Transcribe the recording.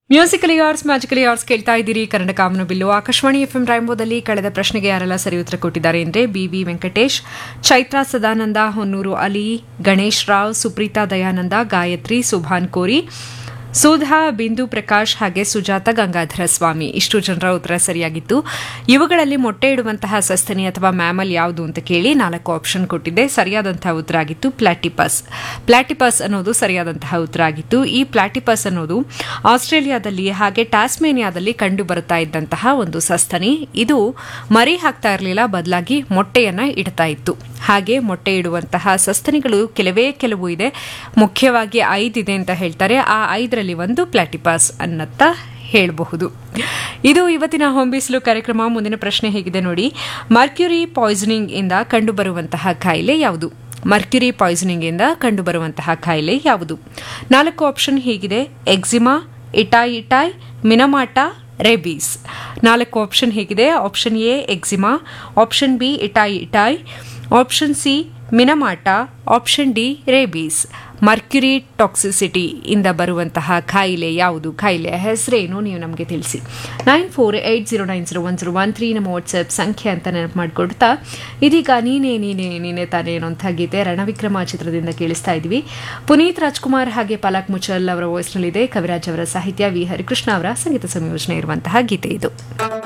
musically hours magically ours ಕೇಳ್ತಾ ಇದ್ದೀರಿ ಕನ್ನಡ ಕಾಮನು ಬಿಲ್ಲು ಆಕಾಶವಾಣಿ ಎಫ್ಎಂ ರಾಯಂಬೋದಲ್ಲಿ ಕಳೆದ ಪ್ರಶ್ನೆಗೆ ಯಾರೆಲ್ಲ ಸರಿ ಉತ್ತರ ಕೊಟ್ಟಿದ್ದಾರೆ ಅಂದರೆ ಬಿಬಿ ವೆಂಕಟೇಶ್ ಚೈತ್ರಾ ಸದಾನಂದ ಹೊನ್ನೂರು ಅಲಿ ಗಣೇಶ್ ರಾವ್ ಸುಪ್ರೀತಾ ದಯಾನಂದ ಗಾಯತ್ರಿ ಸುಭಾನ್ ಕೋರಿ ಸುಧಾ ಬಿಂದು ಪ್ರಕಾಶ್ ಹಾಗೆ ಸುಜಾತ ಗಂಗಾಧರ ಸ್ವಾಮಿ ಇಷ್ಟು ಜನರ ಉತ್ತರ ಸರಿಯಾಗಿತ್ತು ಇವುಗಳಲ್ಲಿ ಮೊಟ್ಟೆ ಇಡುವಂತಹ ಸಸ್ತನಿ ಅಥವಾ ಮ್ಯಾಮಲ್ ಯಾವುದು ಅಂತ ಕೇಳಿ ನಾಲ್ಕು ಆಪ್ಷನ್ ಕೊಟ್ಟಿದ್ದೆ ಸರಿಯಾದಂತಹ ಉತ್ತರ ಆಗಿತ್ತು ಪ್ಲಾಟಿಪಸ್ ಪ್ಲಾಟಿಪಸ್ ಅನ್ನೋದು ಸರಿಯಾದಂತಹ ಉತ್ತರ ಆಗಿತ್ತು ಈ ಪ್ಲಾಟಿಪಸ್ ಅನ್ನೋದು ಆಸ್ಟ್ರೇಲಿಯಾದಲ್ಲಿ ಹಾಗೆ ಟಾಸ್ಮೇನಿಯಾದಲ್ಲಿ ಕಂಡು ಬರುತ್ತಾ ಇದ್ದಂತಹ ಒಂದು ಸಸ್ತನಿ ಇದು ಮರಿ ಹಾಕ್ತಾ ಇರಲಿಲ್ಲ ಬದಲಾಗಿ ಮೊಟ್ಟೆಯನ್ನ ಇಡ್ತಾ ಇತ್ತು ಹಾಗೆ ಮೊಟ್ಟೆ ಇಡುವಂತಹ ಸಸ್ತನಿಗಳು ಕೆಲವೇ ಕೆಲವು ಇದೆ ಮುಖ್ಯವಾಗಿ ಐದಿದೆ ಅಂತ ಹೇಳ್ತಾರೆ ಆ ಐದರಲ್ಲಿ ಒಂದು ಪ್ಲಾಟಿಪಾಸ್ ಅನ್ನತ್ತ ಹೇಳಬಹುದು ಇದು ಇವತ್ತಿನ ಹೊಂಬಿಸಲು ಕಾರ್ಯಕ್ರಮ ಮುಂದಿನ ಪ್ರಶ್ನೆ ಹೇಗಿದೆ ನೋಡಿ ಮರ್ಕ್ಯುರಿ ಪಾಯ್ಸನಿಂಗ್ ಇಂದ ಕಂಡುಬರುವಂತಹ ಕಾಯಿಲೆ ಯಾವುದು ಮರ್ಕ್ಯುರಿ ಪಾಯ್ಸನಿಂಗ್ ಇಂದ ಕಂಡುಬರುವಂತಹ ಕಾಯಿಲೆ ಯಾವುದು ನಾಲ್ಕು ಆಪ್ಷನ್ ಹೀಗಿದೆ eczema itai itai Minamata rabies ನಾಲ್ಕು ಆಪ್ಷನ್ ಹೇಗಿದೆ option A eczema option B itai itai option C Minamata option D rabies mercury toxicity ಇಂದ ಬರುವಂತಹ ಕಾಯಿಲೆ ಯಾವುದು ಕಾಯಿಲೆಯ ಹೆಸರೇನು ನೀವು ನಮಗೆ ತಿಳಿಸಿ nine four eight zero nine zero one zero one three ನಮ್ಮ ವಾಟ್ಸಪ್ ಸಂಖ್ಯೆ ಅಂತ ನೆನಪು ಮಾಡಿಕೊಡ್ತಾ ಇದೀಗ ನೀನೇ ನೀನೇ ನೀನೇ ತಾನೇ ಅನ್ನೋಂಥ ಗೀತೆ ರಣವಿಕ್ರಮ ಚಿತ್ರದಿಂದ ಕೇಳಿಸ್ತಾ ಇದ್ವಿ ಪುನೀತ್ ರಾಜ್ಕುಮಾರ್ ಹಾಗೆ ಪಲಕ್ ಮುಚಲ್ ಅವರ ವಾಯ್ಸ್ನಲ್ಲಿದೆ ಕವಿರಾಜ್ ಅವರ ಸಾಹಿತ್ಯ ವಿ ಹರಿಕೃಷ್ಣ ಅವರ ಸಂಗೀತ ಸಂಯೋಜನೆ ಇರುವಂತಹ ಗೀತೆ ಇದು